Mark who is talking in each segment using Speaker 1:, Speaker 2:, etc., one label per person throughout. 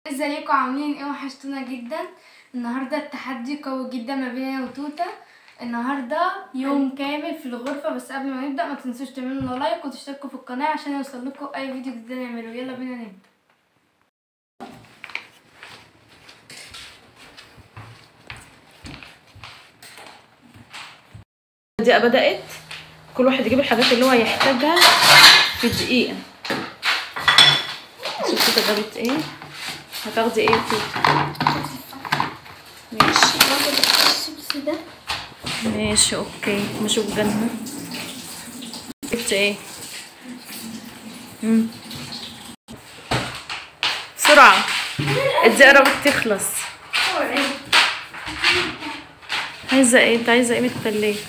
Speaker 1: ازيكم عاملين ايه وحشتونا جدا النهارده التحدي قوي جدا ما بين انا وتوته النهارده يوم كامل في الغرفه بس قبل ما نبدا ما تنسوش تعملوا لنا لايك وتشتركوا في القناه عشان يوصل لكم اي فيديو جديد نعمله يلا بينا نبدا
Speaker 2: دي بدأت كل واحد يجيب الحاجات اللي هو هيحتاجها في دقيقة شوف كده جابت ايه هتاخدي ايه توت ماشي
Speaker 1: الشيبس ده
Speaker 2: ماشي اوكي نشوف جنة جبت ايه مم. بسرعة الدقيقة قربت تخلص عايزة ايه انت عايزة ايه من التلاجة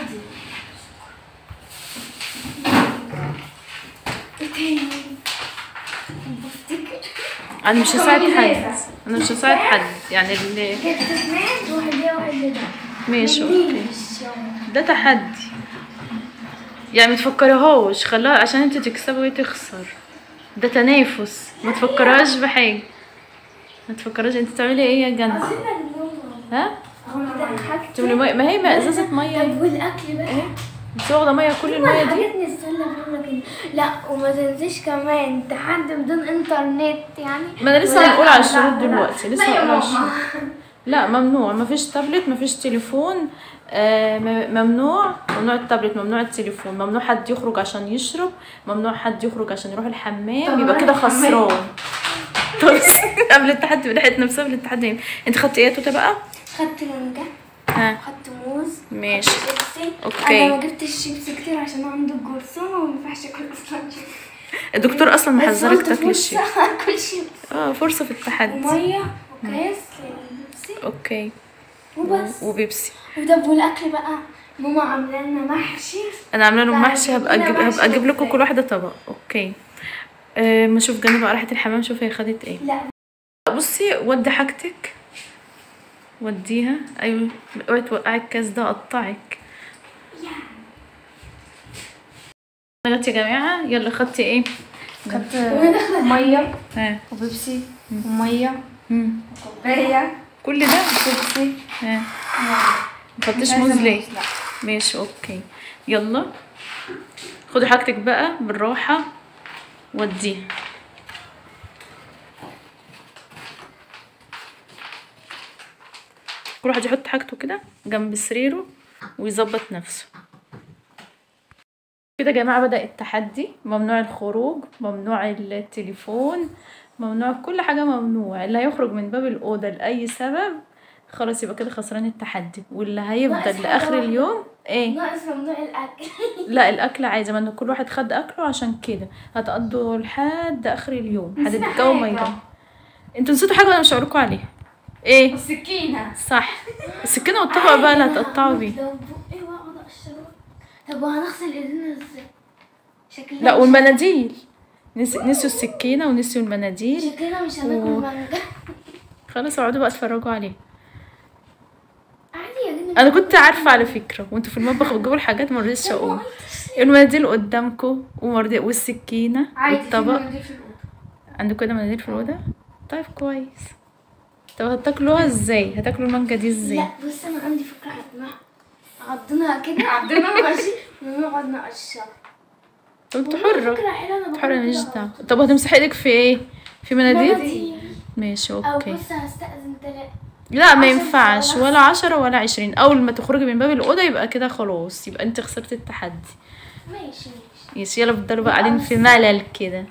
Speaker 2: انا مش هساعد حد انا مش هساعد حد يعني اللي
Speaker 1: جبت اثنين واحد ليه واحد لده
Speaker 2: ماشي اوكي ده تحدي يعني ما تفكريهاش خلاها عشان انت تكسبي وهي تخسر ده تنافس ما تفكرهاش بحاجه ما تفكرهاش انت تعملي ايه يا جنة ها تعملي ميه ما هي ما ازازه ميه
Speaker 1: طب والاكل بقى
Speaker 2: ايه انت واخده ميه كل الميه دي
Speaker 1: حاجات نستنى فاهمة كده لا وما تنسيش كمان تحدي بدون انترنت يعني
Speaker 2: ما انا لسه
Speaker 1: ولا-
Speaker 2: هنقول على
Speaker 1: لا،
Speaker 2: الشروط
Speaker 1: لا.
Speaker 2: دلوقتي لسه
Speaker 1: لا يا
Speaker 2: هنقول على
Speaker 1: ماما.
Speaker 2: الشروط لا ممنوع مفيش تابلت مفيش تليفون آه م- ممنوع ممنوع التابلت ممنوع التليفون ممنوع حد يخرج عشان يشرب ممنوع حد يخرج عشان يروح الحمام
Speaker 1: طب
Speaker 2: يبقى
Speaker 1: أنا
Speaker 2: كده
Speaker 1: الحمام.
Speaker 2: خسران طب قبل التحدي لحقت نفسها قبل التحدي انت خدت ايه يا توته بقى
Speaker 1: خدت مانجا
Speaker 2: ها
Speaker 1: خدت موز
Speaker 2: ماشي.
Speaker 1: خدت شيبسي
Speaker 2: أوكي.
Speaker 1: انا ما جبتش شيبسي كتير عشان عنده الجرثومه وما ينفعش اكل اصلا شيبسي
Speaker 2: الدكتور اصلا
Speaker 1: بس
Speaker 2: محذرك
Speaker 1: قلت
Speaker 2: تاكلي
Speaker 1: فرصة
Speaker 2: الشيبس
Speaker 1: اكل شيبسي
Speaker 2: اه فرصه في التحدي
Speaker 1: وميه وكاس للبيبسي
Speaker 2: اوكي
Speaker 1: وبس
Speaker 2: وبيبسي
Speaker 1: وطب والاكل بقى ماما عامله لنا محشي
Speaker 2: انا عامله لهم
Speaker 1: لا،
Speaker 2: محشي هبقى
Speaker 1: لا،
Speaker 2: اجيب
Speaker 1: محشي
Speaker 2: هبقى اجيب لكم
Speaker 1: إزاي؟
Speaker 2: كل واحده طبق اوكي أه ما اشوف جنب بقى راحت الحمام شوف هي خدت ايه
Speaker 1: لا
Speaker 2: بصي ودي حاجتك وديها ايوه اوعي توقعي الكاس ده قطعك غلط يا جماعه يلا خدتي ايه
Speaker 1: خدت ميه
Speaker 2: ها
Speaker 1: وبيبسي وميه
Speaker 2: مم.
Speaker 1: وكوبايه
Speaker 2: كل ده
Speaker 1: وبيبسي
Speaker 2: ها ما خدتش موز ليه ماشي اوكي يلا خدي حاجتك بقى بالراحه وديها كل واحد يحط حاجته كده جنب سريره ويظبط نفسه كده يا جماعة بدأ التحدي ممنوع الخروج ممنوع التليفون ممنوع كل حاجة ممنوع اللي هيخرج من باب الأوضة لأي سبب خلاص يبقى كده خسران التحدي واللي
Speaker 1: ناقص
Speaker 2: هيفضل
Speaker 1: حاجة
Speaker 2: لآخر
Speaker 1: واحدة.
Speaker 2: اليوم ايه
Speaker 1: ناقص ممنوع الاكل
Speaker 2: لا الاكل عادي ما ان كل واحد خد اكله عشان كده هتقضوا لحد اخر اليوم
Speaker 1: نسينا
Speaker 2: هتتجاوبوا ما
Speaker 1: حاجة.
Speaker 2: يجوا انتوا نسيتوا حاجه وانا مش هقولكوا عليها ايه
Speaker 1: السكينه
Speaker 2: صح السكينه والطبق بقى اللي هتقطعوا بيه
Speaker 1: لو بقي واقعد اقشره طب وهنغسل ايدينا ازاي شكلنا
Speaker 2: لا
Speaker 1: مش-
Speaker 2: والمناديل نس... نسيوا السكينه ونسيوا المناديل
Speaker 1: شكلنا مش هناكل
Speaker 2: و-
Speaker 1: مانجا
Speaker 2: خلاص اقعدوا بقى اتفرجوا عليه
Speaker 1: عادي يا جنة
Speaker 2: انا كنت عارفه على فكره وانتوا في المطبخ بتجيبوا الحاجات ما رضيتش اقول المناديل قدامكم ومرضي والسكينه والطبق
Speaker 1: مناديل في الأوضة.
Speaker 2: عندكم كده مناديل في الأوضة؟ طيب كويس طب هتاكلوها ازاي؟ هتاكلوا المانجا دي ازاي؟
Speaker 1: لا بص انا عندي فكره عضناها عضناها كده عضناها ماشي ونقعد نقشرها
Speaker 2: طب انتوا حرة
Speaker 1: فكره حلوه انا
Speaker 2: حرة
Speaker 1: بقول
Speaker 2: ماليش
Speaker 1: كده
Speaker 2: دعوة طب هتمسحي ايدك في ايه؟ في مناديل؟
Speaker 1: مناديل.
Speaker 2: ماشي
Speaker 1: او
Speaker 2: اوكي
Speaker 1: بص هستأذن تلاقي
Speaker 2: لا ما
Speaker 1: عشر
Speaker 2: ينفعش
Speaker 1: ثواني.
Speaker 2: ولا عشرة ولا عشرين أول ما تخرجي من باب الأوضة يبقى كده خلاص يبقى انت خسرتي التحدي
Speaker 1: ماشي ماشي
Speaker 2: ماشي يلا بتفضلوا بقى قاعدين في ملل كده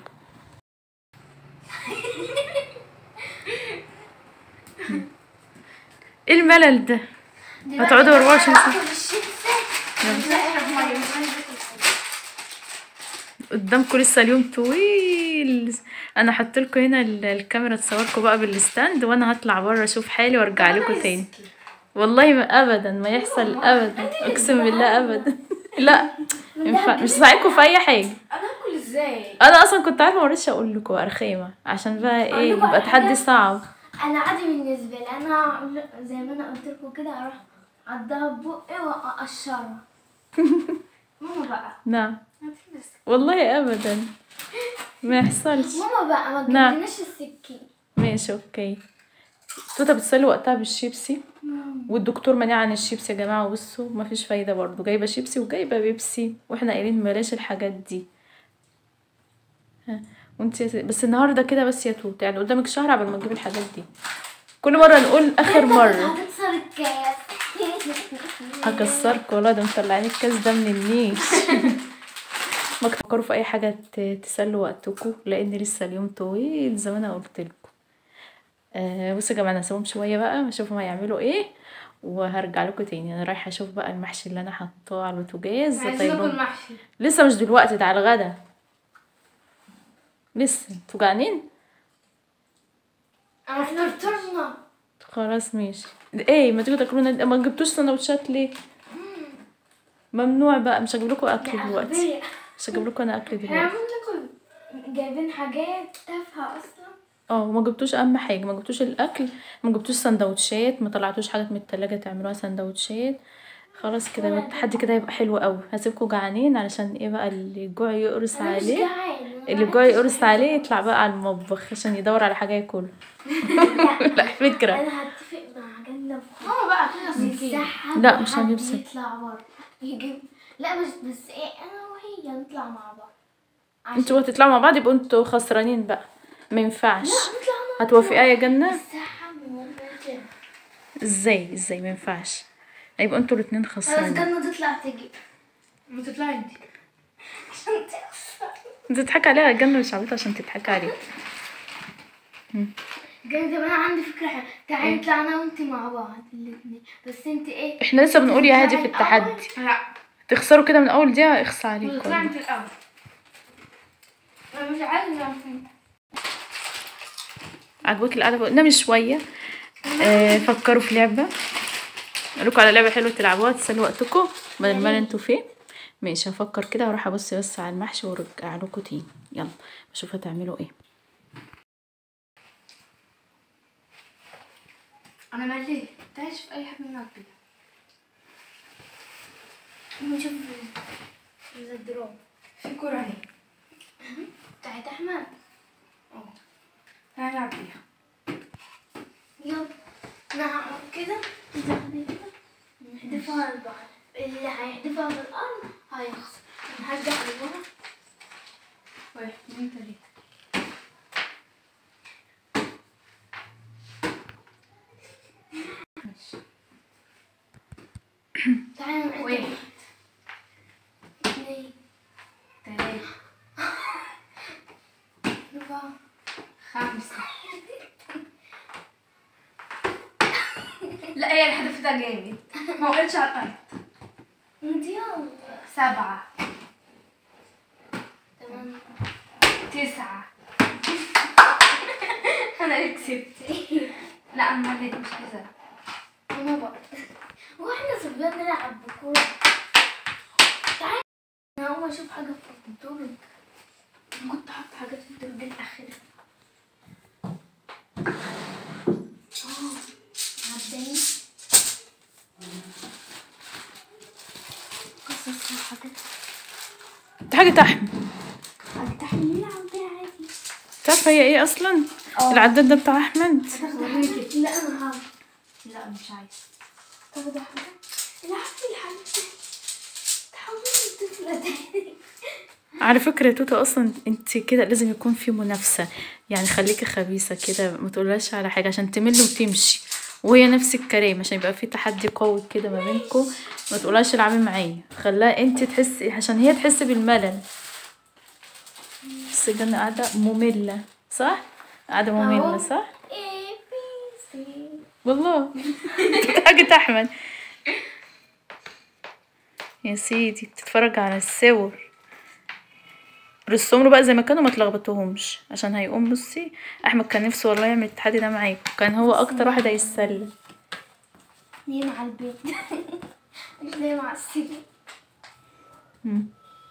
Speaker 2: ايه الملل ده؟ هتقعدوا 24 ساعة. قدامكم لسه اليوم طويل انا حط لكم هنا ال- الكاميرا تصوركم بقى بالستاند وانا هطلع بره اشوف حالي وارجع لكم تاني والله ما ابدا ما يحصل ابدا اقسم بالله ابدا لا ينفع مش هساعدكم في اي حاجه
Speaker 1: انا اكل ازاي
Speaker 2: انا اصلا كنت عارفه ما رضيتش اقول لكم ارخيمه عشان بقى ايه
Speaker 1: أقول لكم
Speaker 2: يبقى
Speaker 1: على
Speaker 2: تحدي
Speaker 1: حاجة؟
Speaker 2: صعب
Speaker 1: انا عادي بالنسبه لي انا أقول- زي ما انا قلت لكم كده اروح اعضها ببقي واقشرها ماما بقى
Speaker 2: نعم
Speaker 1: ما تلبس.
Speaker 2: والله ابدا ما يحصلش
Speaker 1: ماما بقى ما
Speaker 2: نعم.
Speaker 1: تجيبلناش السكين
Speaker 2: ماشي اوكي توتا بتسلي وقتها بالشيبسي والدكتور منع عن الشيبسي يا جماعه بصوا مفيش فايده برضو جايبه شيبسي وجايبه بيبسي واحنا قايلين بلاش الحاجات دي ها وانت يا- بس النهارده كده بس يا توتا يعني قدامك شهر قبل ما تجيب الحاجات دي كل مره نقول اخر مره
Speaker 1: هتكسر الكاس
Speaker 2: هكسرك والله ده مطلعين الكاس ده من النيش ما تفكروا في اي حاجه ت- تسلوا وقتكم لان لسه اليوم طويل زي ما انا قلت لكم آه بصوا يا جماعه انا هسيبهم شويه بقى اشوفهم هيعملوا ايه وهرجع لكم تاني انا رايحه اشوف بقى المحشي اللي انا حاطاه على البوتاجاز
Speaker 1: عايزين ناكل
Speaker 2: طيب
Speaker 1: محشي
Speaker 2: لسه مش دلوقتي ده على الغدا لسه انتوا جعانين
Speaker 1: انا فطرنا
Speaker 2: خلاص ماشي ايه ما تيجوا تاكلونا ما جبتوش سندوتشات ليه ممنوع بقى مش هجيب لكم اكل دلوقتي مش هجيب لكم انا اكل
Speaker 1: احنا
Speaker 2: دلوقتي
Speaker 1: عمالين ناكل جايبين حاجات تافهة اصلا
Speaker 2: اه وما جبتوش اهم حاجه ما جبتوش الاكل ما جبتوش سندوتشات ما طلعتوش حاجات من التلاجة تعملوها سندوتشات خلاص كده التحدي كده يبقى حلو قوي هسيبكم جعانين علشان ايه بقى اللي الجوع يقرص
Speaker 1: انا مش
Speaker 2: عليه
Speaker 1: جعان
Speaker 2: اللي الجوع يقرص عليه يطلع بقى على المطبخ عشان يدور على حاجه ياكل لا فكره
Speaker 1: انا هتفق مع جنة ماما بقى كده نسحب
Speaker 2: لا، مش
Speaker 1: وحد
Speaker 2: هنمسك.
Speaker 1: يطلع بره يجيب لا مش بس ايه انا وهي نطلع مع بعض عشان-
Speaker 2: انتوا هتطلعوا مع بعض يبقوا انتوا خسرانين بقى ما ينفعش
Speaker 1: لا نطلع مع
Speaker 2: هتوافقيها يا جنه
Speaker 1: نسحب ونرجع.
Speaker 2: ازاي ازاي ما ينفعش هيبقوا انتوا الاتنين
Speaker 1: خلاص
Speaker 2: خسرانين
Speaker 1: جنة تطلع تجي ما تطلعي انت عشان تخسر
Speaker 2: انت تضحك عليها يا جنه مش عبيطه عشان تضحك عليها
Speaker 1: جنة طب انا عندي فكرة حلوة تعالي نطلع انا وانت مع بعض الاتنين بس انت ايه
Speaker 2: احنا لسه بنقول يا هادي في
Speaker 1: تطلعي
Speaker 2: التحدي
Speaker 1: الأول؟ لا
Speaker 2: تخسروا كده من اول دقيقه اخصى عليكم
Speaker 1: طلعي انت الاول انا مش عايزة اعرف انت
Speaker 2: عجبك القعده فوق نامي شويه آه فكروا في لعبه اقول لكم على لعبه حلوه تلعبوها تسلوا وقتكم بدل ما انتوا فين ماشي هفكر كده واروح ابص بس على المحشي وارجع لكم تاني يلا اشوف هتعملوا ايه
Speaker 1: انا مليت تعيش في اي حاجة من كده نشوف الدروب في كرة اهي بتاعت احمد اه تعالى نلعب بيها يلا نعم كده نعمل كده نحدفها على البحر اللي هيحدفها في الارض هيخسر نرجع لورا واحد اتنين تلاته تعالى نعد واحد اثنين ثلاثة أربعة خمسة لا هي الهدف ده جامد ما وقعتش على الأرض انت يلا سبعة تمام تسعة أنا اللي كسبت لا أنا مليت مش عايزة أنا بقى واحنا صبيان نلعب بكورة تعالى انا هقوم اشوف حاجة في الدرج انا كنت حاطة حاجات في الدرج الأخير اه عداني كسرت حاجات
Speaker 2: دي حاجه احمد
Speaker 1: افتح لي نلعب بيها عادي
Speaker 2: تعرفه هي ايه اصلا
Speaker 1: اه.
Speaker 2: العداد ده بتاع احمد
Speaker 1: لا انا هعمل لا مش عايز طب ده حاجة العبي الحاجة تحولي طفلة تاني
Speaker 2: على فكرة يا توتا اصلا انت كده لازم يكون في منافسة يعني خليكي خبيثة كده ما تقولهاش على حاجة عشان تمل وتمشي وهي نفس الكلام عشان يبقى في تحدي قوي كده ما بينكم ما تقولهاش العبي معايا خلاها انت تحسي عشان هي تحس بالملل بس جنة قاعدة مملة صح؟ قاعدة مملة
Speaker 1: أهو.
Speaker 2: صح؟
Speaker 1: A B C
Speaker 2: والله حاجة أحمد يا سيدي بتتفرج على الصور رسهم له بقى زي ما كانوا ما تلخبطوهمش عشان هيقوم بصي احمد كان نفسه والله يعمل التحدي ده معاكم كان هو اكتر واحد هيتسلى
Speaker 1: نيم على البيت مش نايم على السرير
Speaker 2: مم.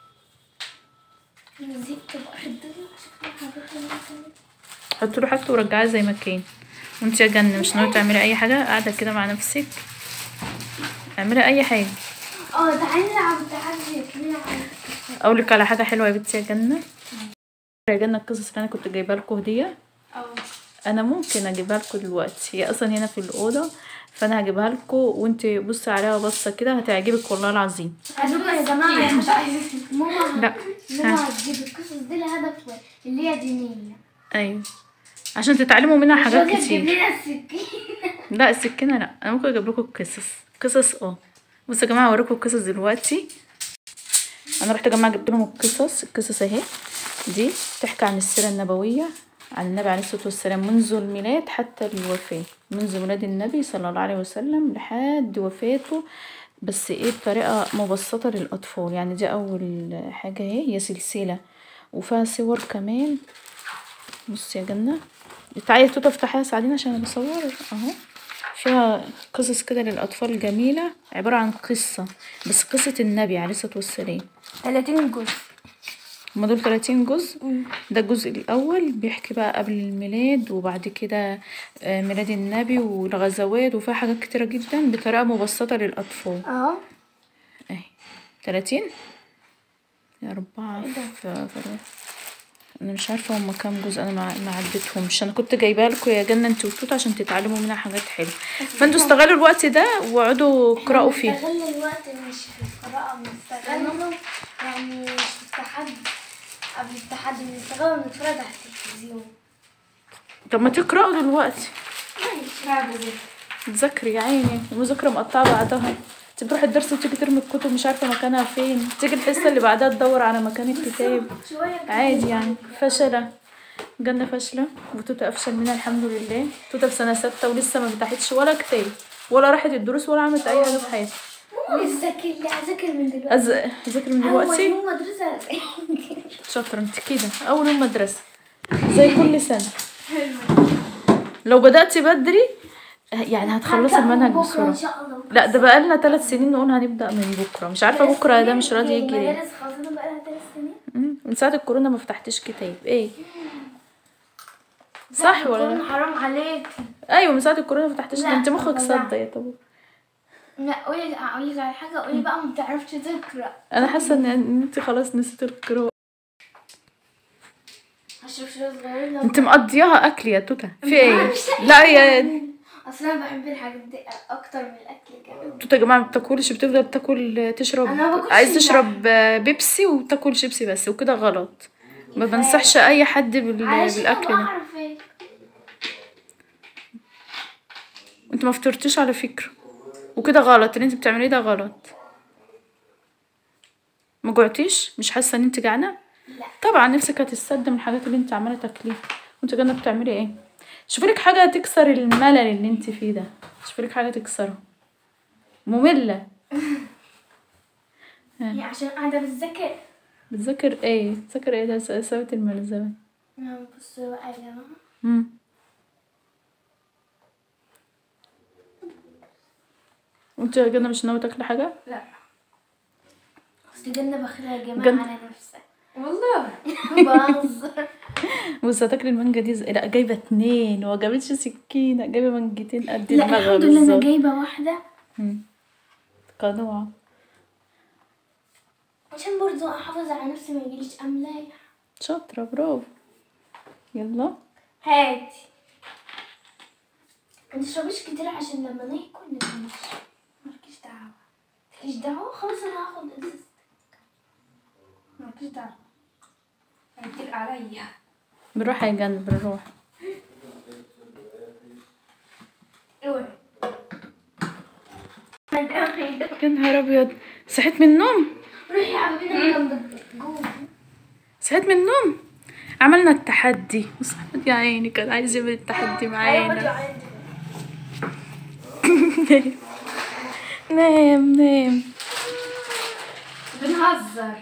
Speaker 1: انا زهقت بقى الدنيا شكلها حاجات اللي كانت
Speaker 2: حط له حاجته ورجعها زي ما كان وانت يا جنة مش ناوية تعملي اي حاجة قاعدة كده مع نفسك اعملي اي حاجة
Speaker 1: اه تعالي نلعب تحدي نلعب
Speaker 2: اقول لك على حاجة حلوة يا بنتي يا جنة يا جنة القصص اللي انا كنت جايبه لكم هدية
Speaker 1: اه
Speaker 2: انا ممكن اجيبها لكم دلوقتي هي اصلا هنا في الاوضه فانا هجيبها لكم وانت بصي عليها بصه كده هتعجبك والله العظيم
Speaker 3: عايزوكم يا جماعة
Speaker 1: مش عايزة
Speaker 3: ماما
Speaker 2: لا
Speaker 3: ماما هتجيب القصص دي لهدف اللي هي دينية
Speaker 2: ايوه عشان تتعلموا منها حاجات
Speaker 3: مش تجيب
Speaker 2: كتير
Speaker 3: لنا السكين
Speaker 2: لا السكينه لا انا ممكن اجيب لكم قصص قصص اه بصوا يا جماعه اوريكم القصص دلوقتي انا رحت يا جماعه جبت لهم القصص القصص اهي دي تحكي عن السيره النبويه عن النبي عليه الصلاه والسلام منذ الميلاد حتى الوفاه منذ ميلاد النبي صلى الله عليه وسلم لحد وفاته بس ايه بطريقه مبسطه للاطفال يعني دي اول حاجه اهي هي سلسله وفيها صور كمان بصي يا جنة تعالي يا توتا افتحيها ساعديني عشان انا بصور اهو فيها قصص كده للأطفال جميلة عبارة عن قصة بس قصة النبي عليه الصلاة والسلام
Speaker 3: 30 جزء
Speaker 2: هما دول 30 جزء ده الجزء الأول بيحكي بقى قبل الميلاد وبعد كده آه، ميلاد النبي والغزوات وفيها حاجات كتيرة جدا بطريقة مبسطة للأطفال
Speaker 3: اهو
Speaker 2: اهي 30 يا أربعة في في- أنا مش عارفة هما كام جزء أنا ما ما عدتهمش أنا كنت جايبها لكم يا جنة انت وتوت عشان تتعلموا منها حاجات حلوة فانتوا استغلوا الوقت ده واقعدوا اقرأوا فيه
Speaker 3: نستغل الوقت مش في القراءة بنستغله يعني في التحدي قبل التحدي بنستغله ونتفرج على التلفزيون
Speaker 2: طب ما تقرأوا دلوقتي
Speaker 3: ماشي
Speaker 2: تذاكري يا عيني المذاكرة مقطعة بعضها انت بتروحي الدرس وتيجي ترمي الكتب مش عارفة مكانها فين تيجي الحصة اللي بعدها تدور على مكان الكتاب
Speaker 3: شوية كده.
Speaker 2: عادي يعني فشلة جنة فاشلة وتوتا أفشل منها الحمد لله توتا في سنة ستة ولسه ما فتحتش ولا كتاب ولا راحت الدروس ولا عملت أي حاجة في حياتها
Speaker 3: نذاكر لا أذاكر من دلوقتي
Speaker 2: أز- أذاكر من
Speaker 3: أول
Speaker 2: دلوقتي
Speaker 3: يوم مدرسة
Speaker 2: شاطرة انت كده أول يوم مدرسة زي كل سنة لو بدأتي بدري يعني هتخلصي المنهج
Speaker 3: بكرة
Speaker 2: بسرعة
Speaker 3: إن شاء الله
Speaker 2: لا ده بقالنا ثلاث سنين نقول هنبدأ من بكرة مش عارفة بكرة ده مش راضي يجي ليه
Speaker 3: المدارس خلصنا بقالها ثلاث سنين
Speaker 2: مم، من ساعة الكورونا ما فتحتش كتاب ايه صح ولا لا؟
Speaker 3: يكون حرام عليك
Speaker 2: ايوه من ساعة الكورونا ما فتحتش
Speaker 3: لا،
Speaker 2: انت مخك
Speaker 3: لا.
Speaker 2: صدى يا طب
Speaker 3: لا قولي اقول لك على حاجة قولي بقى ما بتعرفش تقرا
Speaker 2: انا حاسة ان إن انت خلاص نسيت القراءة
Speaker 3: هشرب شوية صغيرين لو
Speaker 2: انت مقضياها اكل يا توتا في ايه لا يا
Speaker 3: اصلا أنا بحب الحاجات دي اكتر من الاكل كمان
Speaker 2: توتا يا جماعة ما بتاكلش بتفضل تاكل تشرب
Speaker 3: أنا ما باكلش
Speaker 2: عايز تشرب آه، بيبسي وتاكل شيبسي بس وكده غلط ما بنصحش اي حد بال...
Speaker 3: علشان
Speaker 2: بالاكل ده
Speaker 3: بعرف ايه
Speaker 2: انت ما فطرتيش على فكرة وكده غلط اللي انت بتعمليه ده غلط ما جوعتيش مش حاسه ان انت جعانه
Speaker 3: لا.
Speaker 2: طبعا نفسك هتسد من الحاجات اللي انت عماله تاكليها وانت جايه بتعملي ايه شوفي لك حاجه تكسر الملل اللي انت فيه ده شوفي لك حاجه تكسره ممله
Speaker 3: هي عشان قاعدة بتذاكر
Speaker 2: بتذاكر ايه بتذاكر ايه ده س- سوت الملزمه
Speaker 3: بصوا بقى يا جماعة
Speaker 2: امم وانت يا جنة مش ناويه تاكلي حاجه
Speaker 3: لا بس جنة بخيلة يا جماعة
Speaker 2: جنة.
Speaker 3: على نفسها
Speaker 1: والله
Speaker 3: بهزر
Speaker 2: بص هتاكلي المانجا دي زي... لا جايبه اتنين وما جابتش سكينه جايبه مانجتين قد
Speaker 3: لا
Speaker 2: دماغها
Speaker 3: الحمد لله انا
Speaker 2: بالظبط
Speaker 3: جايبة واحدة
Speaker 2: مم. قنوعه
Speaker 3: عشان برضو احافظ على نفسي ما يجيليش املاح
Speaker 2: شاطره برافو يلا
Speaker 3: هاتي ما تشربيش كتير عشان لما ناكل نفنش مالكيش دعوة مالكيش دعوة خلاص انا هاخد ازازة
Speaker 1: مالكيش دعوة هيتقل عليا
Speaker 2: بنروح يا جنة بنروح
Speaker 3: اوعي
Speaker 2: يا نهار ابيض صحيت من النوم
Speaker 3: روحي يا عمنا جنب جوه
Speaker 2: صحيت من النوم عملنا التحدي بص احمد يا عيني كان عايز يعمل التحدي معانا نام نام
Speaker 1: بنهزر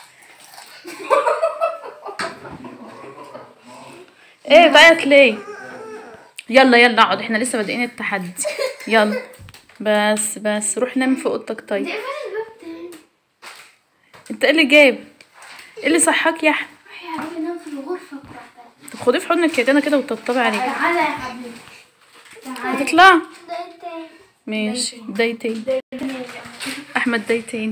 Speaker 2: ايه بتعيط ليه يلا يلا اقعد احنا لسه بادئين التحدي يلا بس بس روح نام في اوضتك طيب
Speaker 3: اقفلي الباب تاني
Speaker 2: انت ايه اللي جايب ايه اللي صحاك يا احمد
Speaker 3: روحي يا حبيبي نام في الغرفة بتاعتك
Speaker 2: طب خديه في حضنك يا جنة كده وطبطبي عليه
Speaker 3: تعالى يا حبيبي تعالى
Speaker 2: هتطلع
Speaker 3: ده تاني
Speaker 2: ماشي دايتين احمد دايتين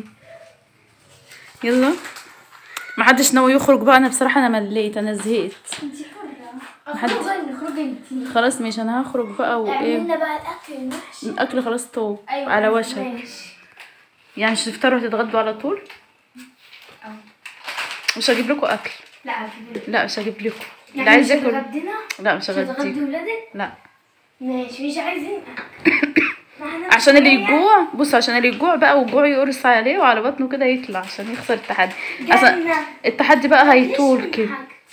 Speaker 2: يلا محدش ناوي يخرج بقى انا بصراحه انا مليت انا زهقت
Speaker 3: انتي حرة
Speaker 1: اخرج نخرج انتي
Speaker 2: خلاص ماشي انا هخرج بقى وايه
Speaker 3: عملنا بقى الاكل المحشي
Speaker 2: الاكل خلاص طوب
Speaker 1: ايوه
Speaker 2: على وشك
Speaker 1: ماشي.
Speaker 2: يعني مش تفطروا وتتغدوا على طول
Speaker 1: أه.
Speaker 2: مش هجيب لكم اكل
Speaker 1: لا كده
Speaker 2: لا مش هجيب لكم اللي
Speaker 1: يعني
Speaker 2: عايز
Speaker 1: مش
Speaker 2: ياكل
Speaker 1: هتغدينا
Speaker 2: لا مش
Speaker 1: مش هتغدي
Speaker 2: هغديكم
Speaker 1: ولادك
Speaker 2: لا
Speaker 3: ماشي مش عايزين
Speaker 2: عشان اللي يجوع بص عشان اللي يجوع بقى والجوع يقرص عليه وعلى بطنه كده يطلع عشان يخسر التحدي اصلا
Speaker 3: جنة.
Speaker 2: التحدي بقى هيطول كده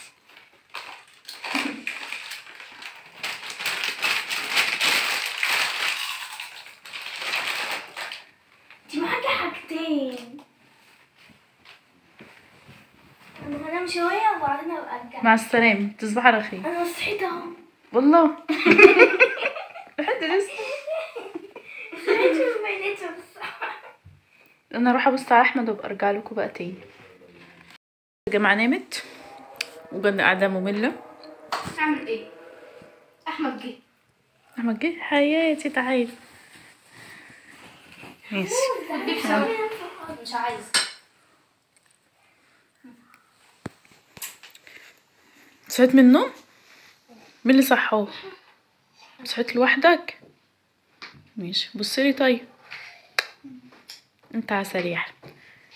Speaker 3: انت معاكي حاجتين انا هنام شوية وبعدين ابقى ارجع
Speaker 2: مع السلامة تصبح على خير
Speaker 3: انا صحيت اهو
Speaker 2: والله لحد لسه
Speaker 3: صحيت وما لقيتش بصراحة.
Speaker 2: انا اروح ابص على احمد وابقى ارجع لكم بقى تاني يا جماعه نامت وجد قاعده ممله
Speaker 1: اعمل ايه احمد جه
Speaker 2: احمد جه حياتي تعالي ماشي
Speaker 1: مش عايز
Speaker 2: صحيت من النوم مين اللي صحوه صحيت لوحدك ماشي بصلي طيب انت عسل يا احمد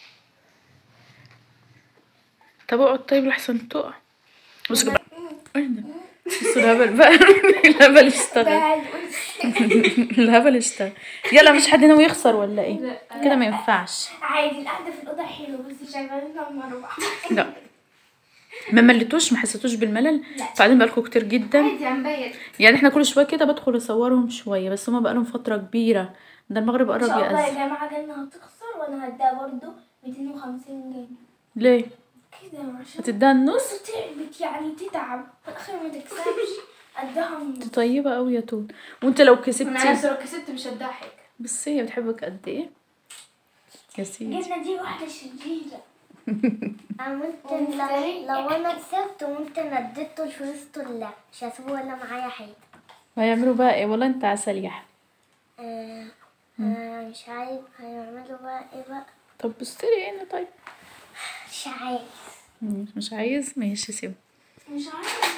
Speaker 2: طب اقعد طيب لحسن تقع بص بقى ايه ده بص الهبل بقى الهبل اشتغل الهبل اشتغل يلا مش حد ناوي يخسر ولا ايه كده ما ينفعش
Speaker 3: عادي القعدة في الأوضة حلوة بس شغالين لما أروح
Speaker 2: لا ما مليتوش ما حسيتوش بالملل بعدين بقالكوا كتير جدا
Speaker 1: عادي يا مبيت
Speaker 2: يعني احنا كل شويه كده بدخل اصورهم شويه بس هما بقالهم فتره كبيره ده المغرب
Speaker 3: إن
Speaker 2: قرب
Speaker 3: شاء الله يا
Speaker 2: يأذن
Speaker 3: جماعة جنة هتخسر وأنا هديها برضه 250 جنيه
Speaker 2: ليه
Speaker 3: كده عشان
Speaker 2: هتديها النص
Speaker 3: بص تعبت يعني تتعب في الآخر ما تكسبش قدها النص.
Speaker 2: انت طيبه قوي يا توت وانت لو
Speaker 1: انا
Speaker 2: كسبتي
Speaker 1: عايز لو كسبت مش هديها حاجه
Speaker 2: بس هي بتحبك قد ايه يا سيدي
Speaker 3: جنة دي واحدة شريرة
Speaker 4: ممكن لو, لو انا كسبت ممكن اديته الفلوس كلها مش هسيبه ولا معايا حاجه
Speaker 2: وهيعملوا بقى ايه والله انت عسل يا احمد
Speaker 4: آه آه مش عارف هيعملوا بقى ايه بقى
Speaker 2: طب بصلي هنا طيب
Speaker 4: مش عارف
Speaker 2: مم، مش عايز ماشي سيب
Speaker 3: مش عارفة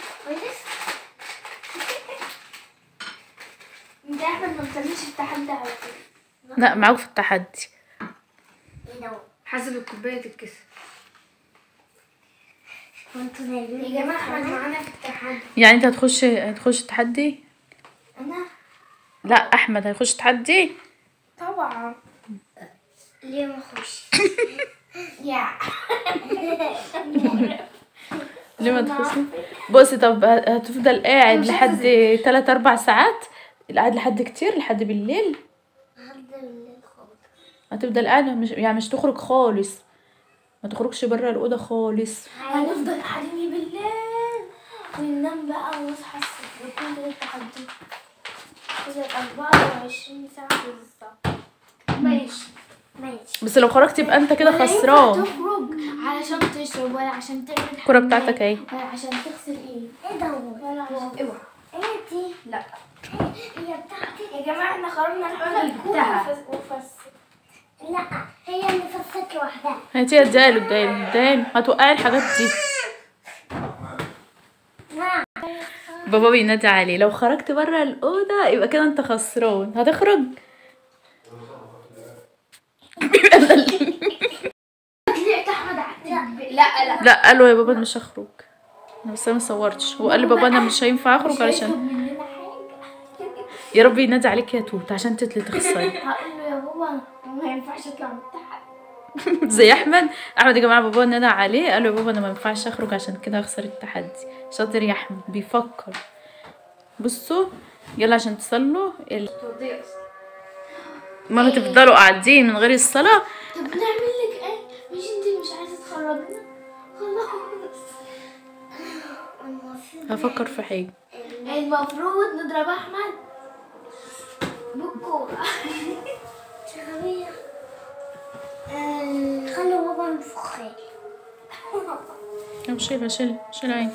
Speaker 3: انت يا احمد ما بتعملش التحدي على كده
Speaker 2: لا معاك في التحدي
Speaker 4: ايه ده
Speaker 1: حسب الكوبايه الكسر
Speaker 4: كنتوا نايمين
Speaker 3: يا جماعة احمد معانا في التحدي
Speaker 2: يعني انت هتخش هتخش تحدي
Speaker 3: انا
Speaker 2: لا احمد هيخش تحدي
Speaker 3: طبعا
Speaker 4: ليه ما اخش
Speaker 3: يا
Speaker 2: ليه ما تخشي بصي طب هتفضل قاعد لحد 3 4 ساعات قاعد لحد كتير لحد بالليل
Speaker 4: لحد الليل خالص
Speaker 2: هتفضل قاعد مش يعني مش تخرج خالص ما تخرجش بره الاوضه خالص
Speaker 3: هنفضل قاعدين بالليل وننام بقى ونصحى الصبح يكون كده التحدي كده 24 ساعة بالظبط ماشي
Speaker 4: ماشي
Speaker 2: بس لو خرجت يبقى انت كده خسران
Speaker 3: تخرج علشان تشرب ولا عشان تعمل
Speaker 2: الكرة بتاعتك اهي
Speaker 3: ولا عشان تغسل ايه
Speaker 4: ايه ده هو؟
Speaker 3: ولا عشان
Speaker 1: اوعى
Speaker 4: ايه دي
Speaker 1: لا
Speaker 4: هي بتاعتي
Speaker 3: يا جماعة احنا خرجنا
Speaker 1: الحاجة
Speaker 3: نحط
Speaker 1: اللي
Speaker 3: الكورة
Speaker 1: جبتها.
Speaker 3: وفس- وفس
Speaker 4: لا هي اللي فصلت لوحدها
Speaker 2: هاتي اديها له اديها له اديها له هتوقعي الحاجات دي
Speaker 4: نعم
Speaker 2: بابا بينادي عليه لو خرجت بره الاوضه يبقى كده انت خسران هتخرج
Speaker 3: طلعت احمد عدى لا لا
Speaker 2: لا قال له يا بابا أنا مش هخرج انا بس انا ما صورتش هو قال لي بابا انا مش هينفع اخرج علشان
Speaker 3: مننا حاجة
Speaker 2: يا رب ينادي عليك يا توت عشان تطلعي تخسري
Speaker 3: هقول له يا بابا ما ينفعش اطلع من التحدي
Speaker 2: زي احمد احمد يا جماعه بابا نادى عليه قال له يا بابا انا ما ينفعش اخرج عشان كده هخسر التحدي شاطر يا احمد بيفكر بصوا يلا عشان تصلوا ال...
Speaker 1: توديه اصلا
Speaker 2: ما هتفضلوا قاعدين من غير الصلاه
Speaker 3: طب نعمل لك ايه مش انت مش عايزة تخرجنا خلاص
Speaker 4: المفروض
Speaker 2: هفكر في حاجه
Speaker 3: المفروض نضرب احمد بالكورة
Speaker 4: شغبية آه، خلوا بابا ينفخ
Speaker 2: طب شيلها شيلها شيل عيني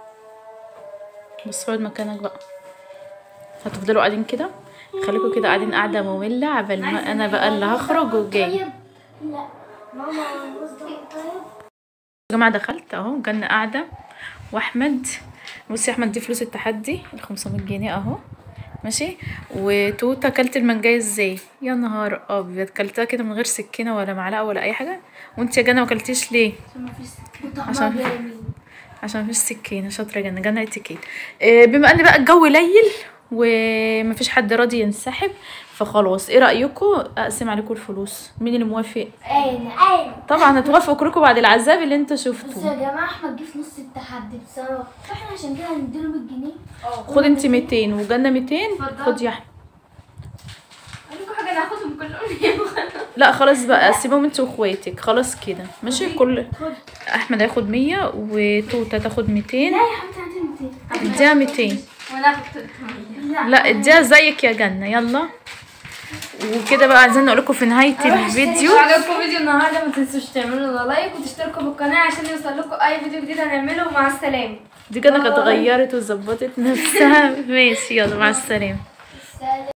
Speaker 2: بس اقعد مكانك بقى هتفضلوا قاعدين كده خليكوا كده قاعدين قاعدة مملة عبال ما انا بقى اللي هخرج وجاي
Speaker 3: طيب لا
Speaker 4: ماما قصدك طيب
Speaker 2: يا جماعة دخلت اهو جنة قاعدة واحمد بصي يا احمد دي فلوس التحدي ال 500 جنيه اهو ماشي وتوتا كلت المانجايه ازاي يا نهار ابيض كلتها كده من غير سكينه ولا معلقه ولا اي حاجه وانت يا جنى ما كلتيش ليه عشان عشان مفيش سكينه شاطره جنى جنى اتيكيت آه، بما ان بقى الجو ليل ومفيش حد راضي ينسحب فخلاص ايه رايكم اقسم عليكم الفلوس مين اللي موافق
Speaker 3: انا انا
Speaker 2: طبعا هتوافقوا كلكم بعد العذاب اللي انتوا
Speaker 3: بس يا
Speaker 2: شفتوه
Speaker 3: جماعه احمد جه في نص التحدي بسبب فاحنا عشان كده هنديله 100 جنيه
Speaker 2: خد انت 200 وجنة 200
Speaker 1: اتفضل.
Speaker 2: خد يا احمد
Speaker 1: اقول لكم حاجه انا هاخدهم كلهم
Speaker 2: لا خلاص بقى سيبهم انت واخواتك خلاص كده ماشي كل احمد هياخد 100 وتوته تاخد 200
Speaker 3: لا يا حبيبتي هاتي 200
Speaker 2: اديها 200
Speaker 1: وانا هاخد 300
Speaker 2: لا اديها زيك يا جنة يلا وكده بقى عايزين نقول لكم في نهايه الفيديو
Speaker 1: لو عجبكم فيديو النهارده ما تنسوش تعملوا لايك وتشتركوا في القناه عشان يوصل لكم اي فيديو جديد هنعمله مع السلامه
Speaker 2: دي كده كانت غيرت وظبطت نفسها ماشي يلا مع السلامه